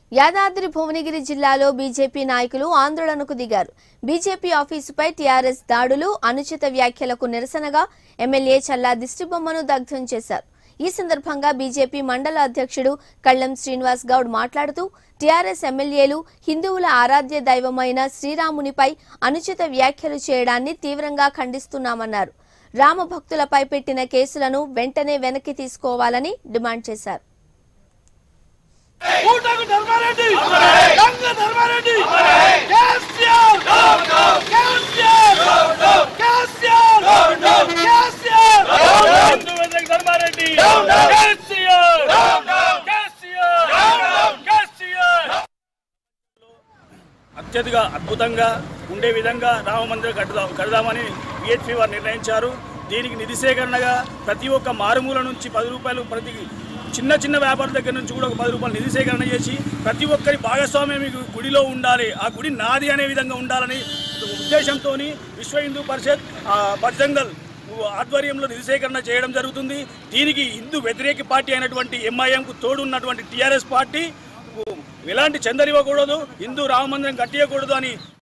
యాదాద్రి భువనగిరి జిల్లాలో బీజేపీ నాయకులు ఆందోళనకు దిగారు బీజేపీ ఆఫీసుపై టీఆర్ఎస్ దాడులు అనుచిత వ్యాఖ్యలకు నిరసనగా ఎమ్మెల్యే చల్లా దిష్టిబొమ్మను దగ్ధం చేశారు ఈ సందర్భంగా బీజేపీ మండల అధ్యక్షుడు కళ్లం శ్రీనివాస్ గౌడ్ మాట్లాడుతూ టీఆర్ఎస్ ఎమ్మెల్యేలు హిందువుల ఆరాధ్య దైవమైన శ్రీరామునిపై అనుచిత వ్యాఖ్యలు చేయడాన్ని తీవ్రంగా ఖండిస్తున్నామన్నారు రామ భక్తులపై పెట్టిన కేసులను వెంటనే వెనక్కి తీసుకోవాలని డిమాండ్ చేశారు ఊటకు ధర్మారెడ్డి గంగ ధర్మారెడ్డి కేసీఆర్ కేసీఆర్ కేసీఆర్ కేసీఆర్ హిందూ వ్యతిరేక ధర్మారెడ్డి కేసీఆర్ కేసీఆర్ కేసీఆర్ అత్యధిక అద్భుతంగా ఉండే విధంగా రామ మందిరం కట్టుదాం కడదామని బిహెచ్పి వారు నిర్ణయించారు దీనికి నిధి సేకరణగా ప్రతి ఒక్క మారుమూల నుంచి పది రూపాయలు ప్రతి చిన్న చిన్న వ్యాపారం దగ్గర నుంచి కూడా ఒక పది రూపాయలు నిధి సేకరణ చేసి ప్రతి ఒక్కరి భాగస్వామ్యం ఈ గుడిలో ఉండాలి ఆ గుడి నాది అనే విధంగా ఉండాలని ఉద్దేశంతో విశ్వ హిందూ పరిషత్ ఆ, బజరంగల్ ఆధ్వర్యంలో నిధి సేకరణ చేయడం జరుగుతుంది దీనికి హిందూ వ్యతిరేక పార్టీ అయినటువంటి ఎంఐఎంకు తోడు ఉన్నటువంటి టీఆర్ఎస్ పార్టీ ఎలాంటి చందనివ్వకూడదు హిందూ రామ మందిరం కట్టియకూడదు అని